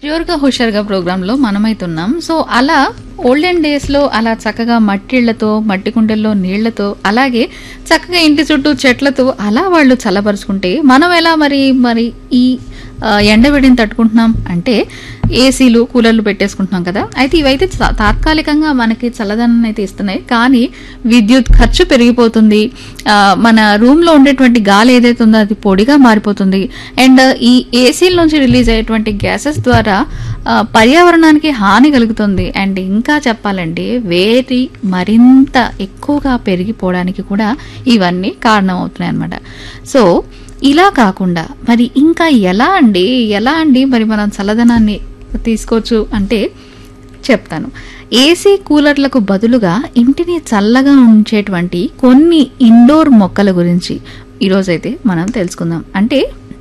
ప్యూర్గా హుషారుగా ప్రోగ్రాంలో మనమైతున్నాం సో అలా ఓల్డెన్ డేస్లో అలా చక్కగా మట్టిళ్లతో మట్టి కుండల్లో నీళ్లతో అలాగే చక్కగా ఇంటి చుట్టూ చెట్లతో అలా వాళ్ళు చల్లపరుచుకుంటే మనం ఎలా మరి మరి ఈ ఆ, ఎండవేడిని తట్టుకుంటున్నాం అంటే ఏసీలు కూలర్లు పెట్టేసుకుంటున్నాం కదా అయితే ఇవైతే తా- తాత్కాలికంగా మనకి చల్లదనం అయితే ఇస్తున్నాయి కానీ విద్యుత్ ఖర్చు పెరిగిపోతుంది ఆ, మన రూమ్ లో ఉండేటువంటి గాలి ఏదైతే ఉందో అది పొడిగా మారిపోతుంది అండ్ ఈ ఏసీల నుంచి రిలీజ్ అయ్యేటువంటి గ్యాసెస్ ద్వారా ఆ, పర్యావరణానికి హాని కలుగుతుంది అండ్ ఇంకా చెప్పాలంటే వేడి మరింత ఎక్కువగా పెరిగిపోవడానికి కూడా ఇవన్నీ కారణం అవుతున్నాయి అనమాట సో ఇలా కాకుండా మరి ఇంకా ఎలా అండి ఎలా అండి మరి మనం చల్లదనాన్ని తీసుకోవచ్చు అంటే చెప్తాను ఏసీ కూలర్లకు బదులుగా ఇంటిని చల్లగా ఉంచేటువంటి కొన్ని ఇండోర్ మొక్కల గురించి ఈరోజైతే మనం తెలుసుకుందాం అంటే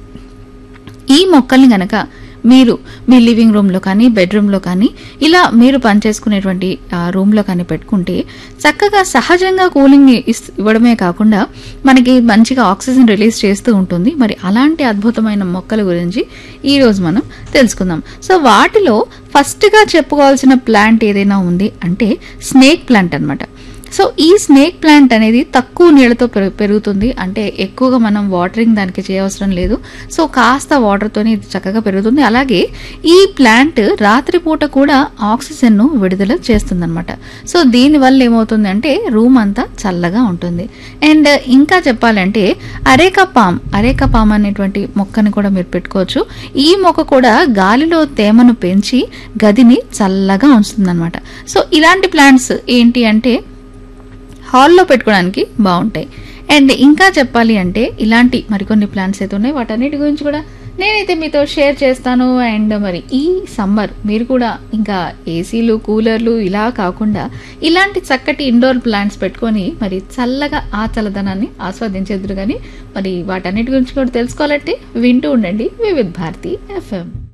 ఈ మొక్కల్ని గనక మీరు మీ లివింగ్ రూమ్లో కానీ బెడ్రూమ్లో కానీ ఇలా మీరు పనిచేసుకునేటువంటి ఆ, రూమ్లో కానీ పెట్టుకుంటే చక్కగా సహజంగా కూలింగ్ ఇస్- ఇవ్వడమే కాకుండా మనకి మంచిగా ఆక్సిజన్ రిలీజ్ చేస్తూ ఉంటుంది మరి అలాంటి అద్భుతమైన మొక్కల గురించి ఈరోజు మనం తెలుసుకుందాం సో వాటిలో ఫస్ట్గా చెప్పుకోవాల్సిన ప్లాంట్ ఏదైనా ఉంది అంటే స్నేక్ ప్లాంట్ అన్నమాట సో ఈ స్నేక్ ప్లాంట్ అనేది తక్కువ నీళ్ళతో పెరు- పెరుగుతుంది అంటే ఎక్కువగా మనం వాటరింగ్ దానికి చేయవసరం లేదు సో కాస్త వాటర్తోనే ఇది చక్కగా పెరుగుతుంది అలాగే ఈ ప్లాంట్ రాత్రిపూట కూడా ఆక్సిజన్ను విడుదల చేస్తుందన్నమాట సో దీనివల్ల ఏమవుతుంది అంటే రూమ్ అంతా చల్లగా ఉంటుంది అండ్ ఇంకా చెప్పాలంటే అరేకా పామ్ అరేకా పామ్ అనేటువంటి మొక్కని కూడా మీరు పెట్టుకోవచ్చు ఈ మొక్క కూడా గాలిలో తేమను పెంచి గదిని చల్లగా ఉంచుతుందన్నమాట సో ఇలాంటి ప్లాంట్స్ ఏంటి అంటే హాల్లో పెట్టుకోవడానికి బాగుంటాయి అండ్ ఇంకా చెప్పాలి అంటే ఇలాంటి మరికొన్ని ప్లాన్స్ అయితే ఉన్నాయి వాటన్నిటి గురించి కూడా నేనైతే మీతో షేర్ చేస్తాను అండ్ మరి ఈ సమ్మర్ మీరు కూడా ఇంకా ఏసీలు కూలర్లు ఇలా కాకుండా ఇలాంటి చక్కటి ఇండోర్ ప్లాంట్స్ పెట్టుకొని మరి చల్లగా ఆ చల్లదనాన్ని ఆస్వాదించేద్దరు కానీ మరి వాటన్నిటి గురించి కూడా తెలుసుకోవాలంటే వింటూ ఉండండి వివిధ్ భారతి ఎఫ్ఎం